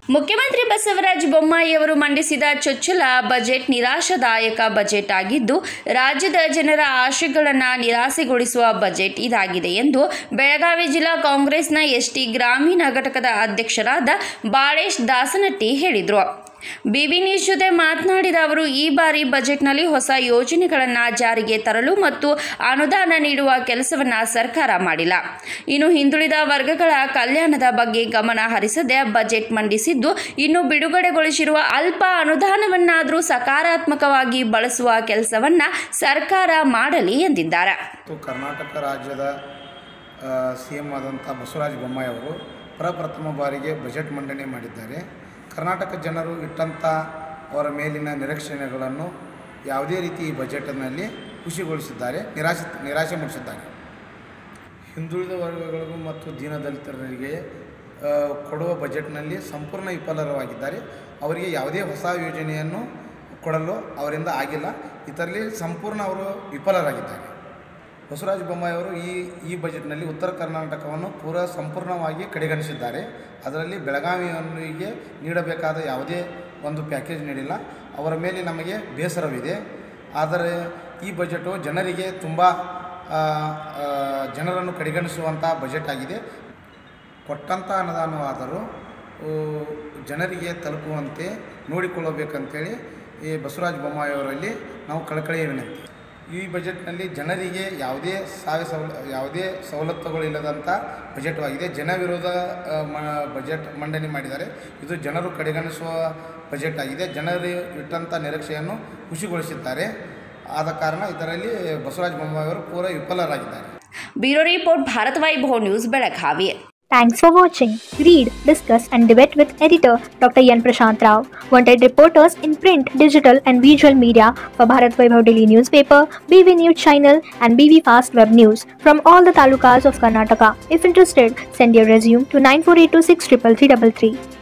ಮುಖ್ಯಮಂತ್ರಿ ಬಸವರಾಜ ಬೊಮ್ಮಾಯಿ ಅವರು ಮಂಡಿಸಿದ ಚೊಚ್ಚಲ ಬಜೆಟ್ ನಿರಾಶಾದಾಯಕ ಬಜೆಟ್ ಆಗಿದ್ದು ರಾಜ್ಯದ ಜನರ ಆಶೆಗಳನ್ನು ನಿರಾಸೆಗೊಳಿಸುವ ಬಜೆಟ್ ಇದಾಗಿದೆ ಎಂದು ಬೆಳಗಾವಿ ಜಿಲ್ಲಾ ಕಾಂಗ್ರೆಸ್ನ ಎಸ್ಟಿ ಗ್ರಾಮೀಣ ಘಟಕದ ಅಧ್ಯಕ್ಷರಾದ ಬಾಳೇಶ್ ದಾಸನಟ್ಟಿ ಹೇಳಿದರು ಬಿಬಿ ನ್ಯೂಸ್ ಜೊತೆ ಮಾತನಾಡಿದ ಅವರು ಈ ಬಾರಿ ಬಜೆಟ್ನಲ್ಲಿ ಹೊಸ ಯೋಜನೆಗಳನ್ನು ಜಾರಿಗೆ ತರಲು ಮತ್ತು ಅನುದಾನ ನೀಡುವ ಕೆಲಸವನ್ನು ಸರ್ಕಾರ ಮಾಡಿಲ್ಲ ಇನ್ನು ಹಿಂದುಳಿದ ವರ್ಗಗಳ ಕಲ್ಯಾಣದ ಬಗ್ಗೆ ಗಮನ ಹರಿಸದೆ ಬಜೆಟ್ ಮಂಡಿಸಿದ್ದು ಇನ್ನು ಬಿಡುಗಡೆಗೊಳಿಸಿರುವ ಅಲ್ಪ ಅನುದಾನವನ್ನಾದರೂ ಸಕಾರಾತ್ಮಕವಾಗಿ ಬಳಸುವ ಕೆಲಸವನ್ನ ಸರ್ಕಾರ ಮಾಡಲಿ ಎಂದಿದ್ದಾರೆ ಮತ್ತು ಕರ್ನಾಟಕ ರಾಜ್ಯದ ಸಿ ಎಂ ಆದಂಥ ಬಸವರಾಜ ಬೊಮ್ಮಾಯಿ ಅವರು ಪ್ರಪ್ರಥಮ ಬಾರಿಗೆ ಬಜೆಟ್ ಮಂಡನೆ ಮಾಡಿದ್ದಾರೆ ಕರ್ನಾಟಕ ಜನರು ಇಟ್ಟಂಥ ಅವರ ಮೇಲಿನ ನಿರೀಕ್ಷಣೆಗಳನ್ನು ಯಾವುದೇ ರೀತಿ ಈ ಬಜೆಟ್ನಲ್ಲಿ ಖುಷಿಗೊಳಿಸಿದ್ದಾರೆ ನಿರಾಶೆ ನಿರಾಶೆ ಮೂಡಿಸಿದ್ದಾರೆ ಹಿಂದುಳಿದ ವರ್ಗಗಳಿಗೂ ಮತ್ತು ದೀನದಲಿತರಿಗೆ ಆ, ಕೊಡುವ ಬಜೆಟ್ನಲ್ಲಿ ಸಂಪೂರ್ಣ ವಿಫಲವಾಗಿದ್ದಾರೆ ಅವರಿಗೆ ಯಾವುದೇ ಹೊಸ ಯೋಜನೆಯನ್ನು ಕೊಡಲು ಅವರಿಂದ ಆಗಿಲ್ಲ ಇದರಲ್ಲಿ ಸಂಪೂರ್ಣ ಅವರು ವಿಫಲರಾಗಿದ್ದಾರೆ ಬಸವರಾಜ ಬೊಮ್ಮಾಯಿ ಅವರು ಈ ಈ ಬಜೆಟ್ನಲ್ಲಿ ಉತ್ತರ ಕರ್ನಾಟಕವನ್ನು ಪೂರ ಸಂಪೂರ್ಣವಾಗಿ ಕಡೆಗಣಿಸಿದ್ದಾರೆ ಅದರಲ್ಲಿ ಬೆಳಗಾವಿಯವರಿಗೆ ನೀಡಬೇಕಾದ ಯಾವುದೇ ಒಂದು ಪ್ಯಾಕೇಜ್ ನೀಡಿಲ್ಲ ಅವರ ಮೇಲೆ ನಮಗೆ ಬೇಸರವಿದೆ ಆದರೆ ಈ ಬಜೆಟು ಜನರಿಗೆ ತುಂಬ ಆ, ಆ, ಜನರನ್ನು ಕಡೆಗಣಿಸುವಂಥ ಬಜೆಟ್ ಆಗಿದೆ ಕೊಟ್ಟಂಥ ಅನುದಾನವಾದರೂ ಊ, ಜನರಿಗೆ ತಲುಪುವಂತೆ ನೋಡಿಕೊಳ್ಳಬೇಕಂತೇಳಿ ಈ ಬಸವರಾಜ ಬೊಮ್ಮಾಯಿ ಅವರಲ್ಲಿ ನಾವು ಕಳಕಳಿಯ ವಿನಂತಿ ಈ ಬಜೆಟ್ನಲ್ಲಿ ಜನರಿಗೆ ಯಾವುದೇ ಸಾಲ ಸೌಲ ಯಾವುದೇ ಸವಲತ್ತುಗಳಿಲ್ಲದಂಥ ಬಜೆಟ್ವಾಗಿದೆ ಜನ ವಿರೋಧ ಆ, ಮ ಬಜೆಟ್ ಮಂಡನೆ ಮಾಡಿದ್ದಾರೆ ಇದು ಜನರು ಕಡೆಗಣಿಸುವ ಬಜೆಟ್ ಆಗಿದೆ ಜನರು ಇಟ್ಟಂಥ ನಿರೀಕ್ಷೆಯನ್ನು ಖುಷಿಗೊಳಿಸಿದ್ದಾರೆ ಆದ ಕಾರಣ ಇದರಲ್ಲಿ ಬಸವರಾಜ ಬೊಮ್ಮಾಯಿ ಅವರು ಪೂರ ವಿಫಲರಾಗಿದ್ದಾರೆ bureau report Bharat Vaibhav news Belagavi Thanks for watching. Read, discuss, and debate with editor Dr. Yan Prashant Rao. Wanted reporters in print, digital, and visual media for Bharat Vaibhav Daily newspaper, BV News channel, and BV Fast Web News from all the talukas of Karnataka. If interested, send your resume to 9482633333.